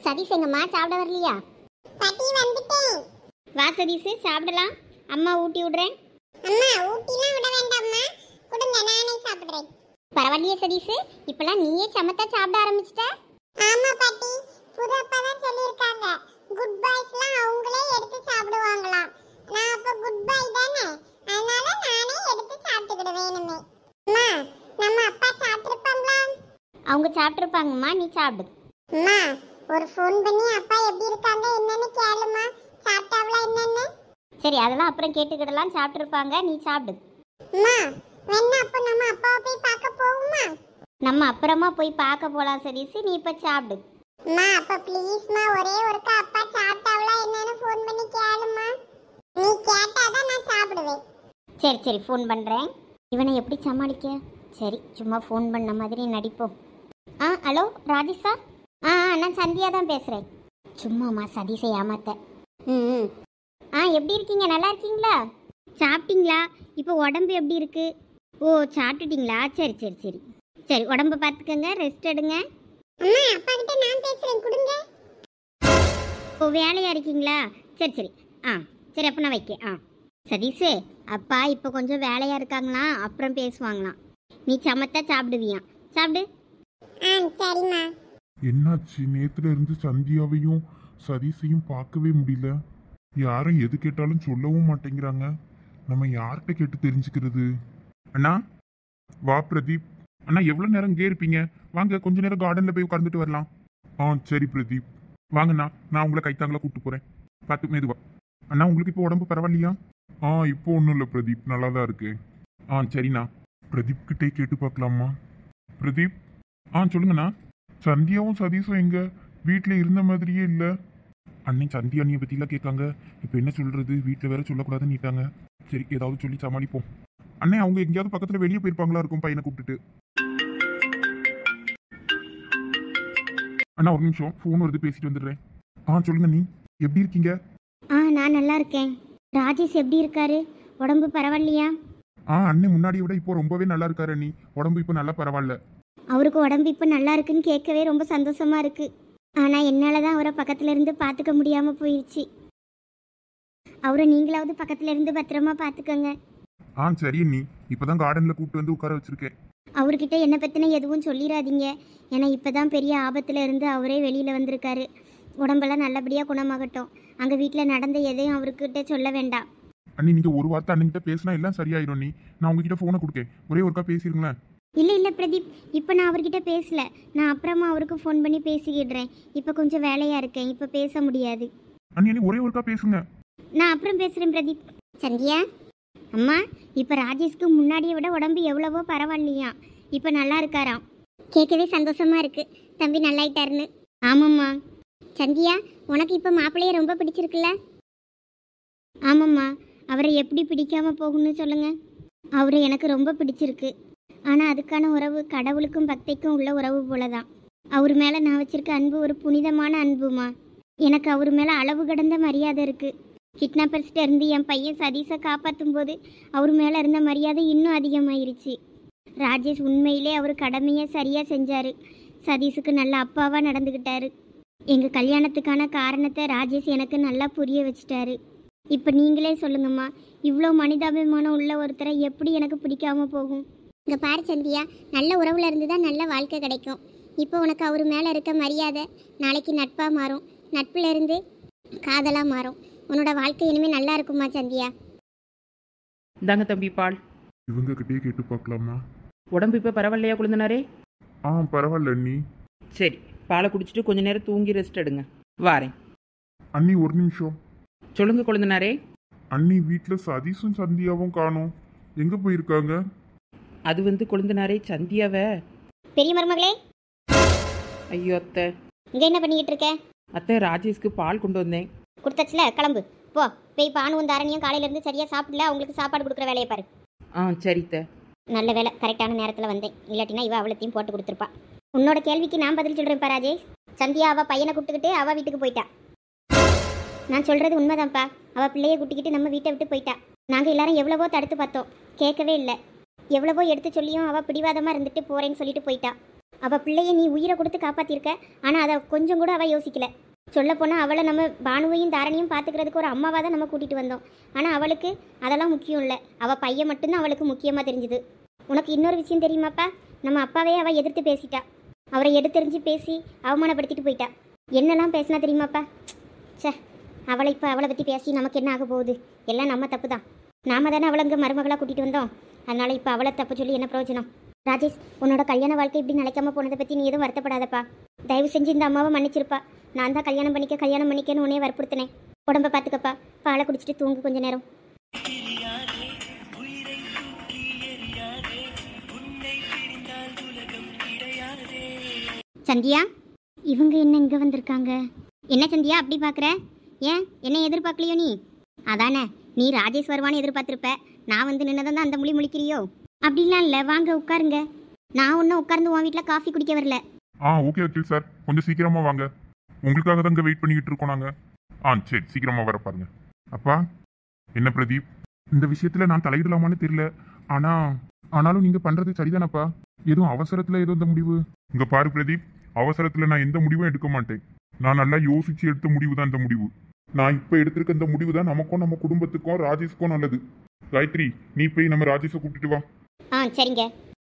சதீஷ் எங்கம்மா சாப்பிட வரலையா பாட்டி வந்துட்டேன் வா சதீஷ் சாப்பிடலாம் அம்மா ஊட்டி விடுறேன் அம்மா ஊட்டிலாம் விட வேண்டாம்மா கொடுங்க நானே சாப்பிடுறேன் பரவாயில்லையே சதீஷ் இப்பெல்லாம் நீயே சமத்தா சாப்பிட ஆரம்பிச்சிட்ட ஆமா பாட்டி புது அப்பா தான் சொல்லியிருக்காங்க குட் பாய்ஸ்லாம் அவங்களே எடுத்து சாப்பிடுவாங்களாம் நான் அப்ப குட் பாய் தானே அதனால நானே எடுத்து சாப்பிட்டுக்கிடுவேன் இனிமே அம்மா நம்ம அப்பா சாப்பிட்டுருப்பாங்களா அவங்க சாப்பிட்ருப்பாங்கம்மா நீ சாப்பிடு அம்மா ஒரு ஃபோன் பண்ணி அப்பா எப்படி இருக்காங்க என்னன்னு கேளுமா சாப்பிட்டாவளா என்னன்னு சரி அதெல்லாம் அப்புறம் கேட்டுக்கிடலாம் சாப்பிட்ருப்பாங்க நீ சாப்பிடு அம்மா வேணா அப்ப நம்ம அப்பாவை போய் பார்க்க போகுமா நம்ம அப்புறமா போய் பார்க்க போகலாம் சதீஷ் நீ இப்போ சாப்பிடு அம்மா அப்ப ப்ளீஸ்மா ஒரே ஒருக்கா அப்பா சாப்பிட்டாவளா என்னன்னு ஃபோன் பண்ணி கேளுமா நீ கேட்டாதான் நான் சாப்பிடுவேன் சரி சரி ஃபோன் பண்ணுறேன் இவனை எப்படி சமாளிக்க சரி சும்மா ஃபோன் பண்ண மாதிரி நடிப்போம் ஆ ஹலோ ராஜேஷா ஆ ஆ நான் சந்தியா தான் பேசுகிறேன் சும்மாம்மா சதீஷை ஏமாத்த ம் ம். ஆ எப்படி இருக்கீங்க நல்லா இருக்கீங்களா சாப்பிட்டீங்களா இப்போ உடம்பு எப்படி இருக்கு ஓ சாப்பிட்டுட்டீங்களா சரி சரி சரி சரி உடம்ப பார்த்துக்கங்க ரெஸ்ட் எடுங்க அம்மா அப்பா கிட்ட நான் பேசுறேன் கொடுங்க ஓ வேலையாக இருக்கீங்களா சரி சரி ஆ சரி அப்போ நான் வைக்க ஆ சதீஷு அப்பா இப்போ கொஞ்சம் வேலையாக இருக்காங்களாம் அப்புறம் பேசுவாங்களாம் நீ சமத்தா சாப்பிடுவியாம் சாப்பிடு ஆ சரிம்மா என்னாச்சு நேத்துல இருந்து சந்தியாவையும் சதீஷையும் பார்க்கவே முடியல யாரும் எது கேட்டாலும் சொல்லவும் மாட்டேங்கிறாங்க நம்ம யார்கிட்ட கேட்டு தெரிஞ்சுக்கிறது அண்ணா வா பிரதீப் அண்ணா எவ்வளவு நேரம் இங்கே இருப்பீங்க வாங்க கொஞ்ச நேரம் கார்டன்ல போய் உட்கார்ந்துட்டு வரலாம் ஆ சரி பிரதீப் வாங்கண்ணா நான் உங்களை கைத்தாங்கள கூப்பிட்டு போறேன் பார்த்து மெதுவா அண்ணா உங்களுக்கு இப்போ உடம்பு பரவாயில்லையா ஆ இப்போ ஒன்றும் இல்லை பிரதீப் நல்லா தான் இருக்கு ஆ சரிண்ணா பிரதீப் கிட்டே கேட்டு பார்க்கலாமா பிரதீப் ஆ சொல்லுங்கண்ணா சந்தியாவும் சதீஷும் எங்க வீட்ல இருந்த மாதிரியே இல்ல அன்னை சந்தியா அண்ணியை பத்திலாம் கேட்காங்க இப்போ என்ன சொல்றது வீட்ல வேற சொல்லக்கூடாதுன்னு நீட்டாங்க சரி ஏதாவது சொல்லி சமாளிப்போம் அண்ணே அவங்க எங்கேயாவது பக்கத்துல வெளியே போயிருப்பாங்களா இருக்கும் பையனை கூப்பிட்டுட்டு அண்ணா ஒரு நிமிஷம் ஃபோன் வருது பேசிட்டு வந்துடுறேன் ஆ சொல்லுங்க நீ எப்படி இருக்கீங்க ஆ நான் நல்லா இருக்கேன் ராஜேஷ் எப்படி இருக்காரு உடம்பு பரவாயில்லையா ஆ அண்ணன் முன்னாடியை விட இப்போ ரொம்பவே நல்லா இருக்காரு அண்ணி உடம்பு இப்போ நல்லா பரவாயில்ல அவருக்கு உடம்பு இப்போ நல்லா இருக்குன்னு கேட்கவே ரொம்ப சந்தோஷமா இருக்கு ஆனால் என்னால் தான் அவரை பக்கத்துல இருந்து பார்த்துக்க முடியாமல் போயிடுச்சு அவரை நீங்களாவது பக்கத்துல இருந்து பத்திரமா பார்த்துக்கோங்க ஆ சரி அண்ணி இப்பதான் கார்டன்ல கூப்பிட்டு வந்து உட்கார வச்சிருக்கேன் அவர்கிட்ட என்னை பற்றின எதுவும் சொல்லிடாதீங்க ஏன்னா இப்போ தான் பெரிய ஆபத்தில் இருந்து அவரே வெளியில் வந்திருக்காரு உடம்பெல்லாம் நல்லபடியாக குணமாகட்டும் அங்கே வீட்டில் நடந்த எதையும் அவர்கிட்ட சொல்ல வேண்டாம் அண்ணி நீங்க ஒரு வார்த்தை அண்ணன்கிட்ட பேசினா எல்லாம் சரியாயிரும் நீ நான் உங்ககிட்ட போனை கொடுக்கேன் ஒரே ஒருக்கா பேசிருங்களேன் இல்லை இல்லை பிரதீப் இப்போ நான் அவர்கிட்ட பேசல நான் அப்புறமா அவருக்கு ஃபோன் பண்ணி பேசிக்கிடுறேன் இப்போ கொஞ்சம் வேலையாக இருக்கேன் இப்போ பேச முடியாது அண்ணி அண்ணி ஒரே ஒருக்கா பேசுங்க நான் அப்புறம் பேசுகிறேன் பிரதீப் சந்தியா அம்மா இப்போ ராஜேஷ்க்கு முன்னாடியை விட உடம்பு எவ்வளவோ பரவாயில்லையா இப்போ நல்லா இருக்காராம் கேட்கவே சந்தோஷமா இருக்கு தம்பி நல்லாயிட்டாருன்னு ஆமாம்மா சந்தியா உனக்கு இப்போ மாப்பிள்ளைய ரொம்ப பிடிச்சிருக்குல்ல ஆமாம்மா அவரை எப்படி பிடிக்காம போகும்னு சொல்லுங்க அவரை எனக்கு ரொம்ப பிடிச்சிருக்கு ஆனால் அதுக்கான உறவு கடவுளுக்கும் பக்திக்கும் உள்ள உறவு போல தான் அவர் மேலே நான் வச்சிருக்க அன்பு ஒரு புனிதமான அன்புமா எனக்கு அவர் மேலே அளவு கடந்த மரியாதை இருக்குது கிட்னாப்பர்ஸ்கிட்ட இருந்து என் பையன் சதீஷை காப்பாற்றும் போது அவர் மேலே இருந்த மரியாதை இன்னும் அதிகமாயிருச்சு ராஜேஷ் உண்மையிலே அவர் கடமையை சரியாக செஞ்சார் சதீஷுக்கு நல்ல அப்பாவாக நடந்துக்கிட்டாரு எங்கள் கல்யாணத்துக்கான காரணத்தை ராஜேஷ் எனக்கு நல்லா புரிய வச்சிட்டாரு இப்போ நீங்களே சொல்லுங்கம்மா இவ்வளோ மனிதாபிமானம் உள்ள ஒருத்தரை எப்படி எனக்கு பிடிக்காம போகும் இங்கே பாரு சந்தியா நல்ல உறவுல இருந்து தான் நல்ல வாழ்க்கை கிடைக்கும் இப்போ உனக்கு அவர் மேலே இருக்க மரியாதை நாளைக்கு நட்பாக மாறும் நட்புல இருந்து காதலாக மாறும் உன்னோட வாழ்க்கை இனிமேல் நல்லா இருக்குமா சந்தியா இந்தாங்க தம்பி பால் இவங்க கிட்டே கேட்டு பார்க்கலாமா உடம்பு இப்போ பரவாயில்லையா குழந்தனாரே ஆ பரவாயில்ல அண்ணி சரி பாலை குடிச்சிட்டு கொஞ்ச நேரம் தூங்கி ரெஸ்ட் எடுங்க வாரேன் அண்ணி ஒரு நிமிஷம் சொல்லுங்க குழந்தனாரே அண்ணி வீட்ல சதீஷும் சந்தியாவும் காணோம் எங்க போயிருக்காங்க அது வந்து குழந்தனாரே சந்தியாவை பெரிய மருமகளே ஐயோ அத்தை இங்கே என்ன பண்ணிக்கிட்டு இருக்க அத்தை ராஜேஷ்க்கு பால் கொண்டு வந்தேன் கொடுத்தாச்சுல கிளம்பு போ போய் பானுவும் தாரணியும் காலையிலேருந்து சரியாக சாப்பிடல அவங்களுக்கு சாப்பாடு கொடுக்குற வேலையை பாரு ஆ சரி அத்தை நல்ல வேலை கரெக்டான நேரத்தில் வந்தேன் இல்லாட்டினா இவ அவளத்தையும் போட்டு கொடுத்துருப்பா உன்னோட கேள்விக்கு நான் பதில் சொல்கிறேன் பா ராஜேஷ் சந்தியா அவள் பையனை கூப்பிட்டுக்கிட்டு அவள் வீட்டுக்கு போயிட்டா நான் சொல்கிறது உண்மைதான்ப்பா அவள் பிள்ளைய கூட்டிக்கிட்டு நம்ம வீட்டை விட்டு போயிட்டா நாங்கள் எல்லாரும் எவ்வளவோ தடுத்து பார்த்தோம் கேட்கவே இல்லை எவ்வளவோ எடுத்து சொல்லியும் அவள் பிடிவாதமாக இருந்துட்டு போகிறேன்னு சொல்லிட்டு போயிட்டா அவள் பிள்ளைய நீ உயிரை கொடுத்து காப்பாற்றிருக்க ஆனால் அதை கொஞ்சம் கூட அவள் யோசிக்கல சொல்லப்போனால் அவளை நம்ம பானுவையும் தாரணியும் பார்த்துக்கிறதுக்கு ஒரு அம்மாவாக தான் நம்ம கூட்டிகிட்டு வந்தோம் ஆனால் அவளுக்கு அதெல்லாம் முக்கியம் இல்லை அவள் பையன் மட்டும்தான் அவளுக்கு முக்கியமாக தெரிஞ்சுது உனக்கு இன்னொரு விஷயம் தெரியுமாப்பா நம்ம அப்பாவே அவள் எதிர்த்து பேசிட்டா அவரை எடுத்தெறிஞ்சு பேசி அவமானப்படுத்திட்டு போயிட்டா என்னெல்லாம் பேசினா தெரியுமாப்பா ச்சே அவளை இப்போ அவளை பற்றி பேசி நமக்கு என்ன ஆக போகுது எல்லாம் நம்ம தப்பு தான் நாம தானே அவளை இங்கே மருமகளாக கூட்டிகிட்டு வந்தோம் அதனால் இப்போ அவளை தப்பு சொல்லி என்ன பிரயோஜனம் ராஜேஷ் உன்னோட கல்யாண வாழ்க்கை இப்படி நிலைக்காம போனதை பற்றி நீ எதுவும் வருத்தப்படாதப்பா தயவு செஞ்சு இந்த அம்மாவை மன்னிச்சிருப்பா நான் தான் கல்யாணம் பண்ணிக்க கல்யாணம் பண்ணிக்கன்னு உன்னே வற்புறுத்தினேன் உடம்ப பார்த்துக்கப்பா பாலை குடிச்சிட்டு தூங்கு கொஞ்ச நேரம் சந்தியா இவங்க என்ன இங்கே வந்திருக்காங்க என்ன சந்தியா அப்படி பார்க்குற ஏன் என்ன எதிர்பார்க்கலையோ நீ அதானே நீ ராஜேஷ் வருவான்னு எதிர்பார்த்துருப்ப நான் வந்து நின்னதான் தான் அந்த மொழி முழிக்கிறியோ அப்படிலாம் இல்லை வாங்க உட்காருங்க நான் ஒன்றும் உட்கார்ந்து உன் வீட்டில் காஃபி குடிக்க வரல ஆ ஓகே வக்கீல் சார் கொஞ்சம் சீக்கிரமா வாங்க உங்களுக்காக தான் இங்கே வெயிட் பண்ணிக்கிட்டு இருக்கோம் நாங்கள் ஆ சரி சீக்கிரமா வர பாருங்க அப்பா என்ன பிரதீப் இந்த விஷயத்துல நான் தலையிடலாமான்னு தெரியல ஆனா ஆனாலும் நீங்க பண்றது சரிதானப்பா எதுவும் அவசரத்துல ஏதோ இந்த முடிவு இங்க பாரு பிரதீப் அவசரத்துல நான் எந்த முடிவும் எடுக்க மாட்டேன் நான் நல்லா யோசிச்சு எடுத்த முடிவு தான் இந்த முடிவு நான் இப்ப எடுத்திருக்க இந்த முடிவு தான் நமக்கும் நம்ம குடும்பத்துக்கும் ராஜேஷ்க்கும் நல்லது காயத்ரி நீ போய் நம்ம ராஜேஷை கூப்பிட்டுட்டு வா ஆ சரிங்க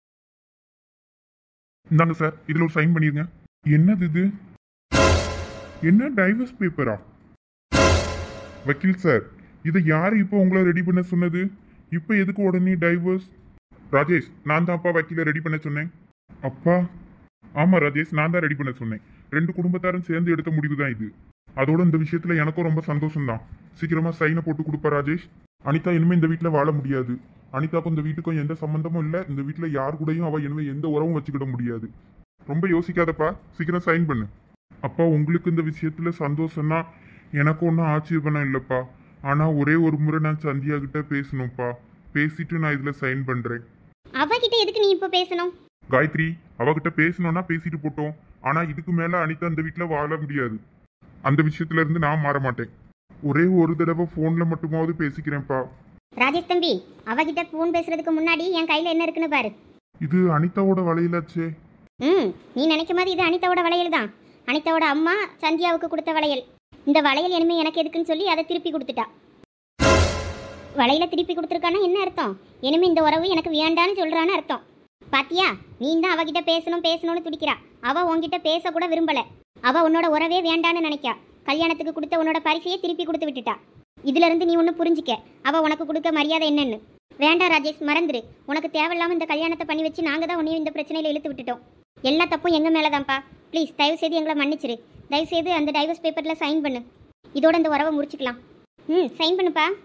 இந்தாங்க சார் இதுல ஒரு சைன் பண்ணிருங்க என்னது இது என்ன டைவர்ஸ் பேப்பரா வக்கீல் சார் இதை யார் இப்போ உங்களை ரெடி பண்ண சொன்னது இப்போ எதுக்கு உடனே டைவர்ஸ் ராஜேஷ் நான் தான் அப்பா வக்கீல ரெடி பண்ண சொன்னேன் அப்பா ஆமா ராஜேஷ் நான் தான் ரெடி பண்ண சொன்னேன் ரெண்டு குடும்பத்தாரும் சேர்ந்து எடுத்த முடிவு தான் இது அதோட இந்த விஷயத்துல எனக்கும் ரொம்ப சந்தோஷம் தான் சீக்கிரமா சைனை போட்டு கொடுப்பா ராஜேஷ் அனிதா இனிமே இந்த வீட்டில் வாழ முடியாது அனிதாக்கும் இந்த வீட்டுக்கும் எந்த சம்பந்தமும் இல்லை இந்த வீட்டில் யார் கூடயும் அவ இனிமே எந்த உறவும் வச்சுக்கிட முடியாது ரொம்ப யோசிக்காதப்பா சீக்கிரம் சைன் பண்ணு அப்பா உங்களுக்கு இந்த விஷயத்துல சந்தோஷம்னா எனக்கு ஒன்றும் ஆட்சேபணம் இல்லைப்பா ஆனா ஒரே ஒரு முறை நான் சந்தியா கிட்ட பேசணும்ப்பா பேசிட்டு நான் இதுல சைன் பண்றேன் அவகிட்ட எதுக்கு நீ இப்போ பேசணும் காயத்ரி அவகிட்ட பேசணும்னா பேசிட்டு போட்டோம் ஆனா இதுக்கு மேல அனிதா அந்த வீட்டில் வாழ முடியாது அந்த விஷயத்துல இருந்து நான் மாற மாட்டேன் ஒரே ஒரு தடவை ஃபோன்ல மட்டுமாவது பேசிக்கிறேன்ப்பா ராஜேஷ் தம்பி அவகிட்ட ஃபோன் பேசுறதுக்கு முன்னாடி என் கையில் என்ன இருக்குன்னு பாரு இது அனிதாவோட வலையிலாச்சே ம் நீ நினைக்க மாதிரி இது அனிதாவோட வளையல் தான் அனிதாவோட அம்மா சந்தியாவுக்கு கொடுத்த வளையல் இந்த வளையல் இனிமே எனக்கு எதுக்குன்னு சொல்லி அதை திருப்பி கொடுத்துட்டா வளையல திருப்பி கொடுத்துருக்கான்னா என்ன அர்த்தம் இனிமே இந்த உறவு எனக்கு வேண்டான்னு சொல்றான்னு அர்த்தம் பாத்தியா நீ தான் அவகிட்ட பேசணும் பேசணும்னு துடிக்கிறா அவ உன்கிட்ட பேச கூட விரும்பல அவ உன்னோட உறவே வேண்டான்னு நினைக்கா கல்யாணத்துக்கு கொடுத்த உன்னோட பரிசையே திருப்பி கொடுத்து விட்டுட்டா இதுல இருந்து நீ ஒன்று புரிஞ்சிக்க அவ உனக்கு கொடுக்க மரியாதை என்னன்னு வேண்டாம் ராஜேஷ் மறந்துரு உனக்கு தேவையில்லாம இந்த கல்யாணத்தை பண்ணி வச்சு நாங்க தான் உன்னையும் இந்த பிரச்சனையில இழுத்து விட்டுட்டோம் எல்லா தப்பும் எங்க மேலதான்ப்பா ப்ளீஸ் தயவு செய்து எங்களை மன்னிச்சிரு தயவு செய்து அந்த டைவர்ஸ் பேப்பர்ல சைன் பண்ணு இதோட இந்த உறவை முடிச்சுக்கலாம் ம் சைன் பண்ணுப்பா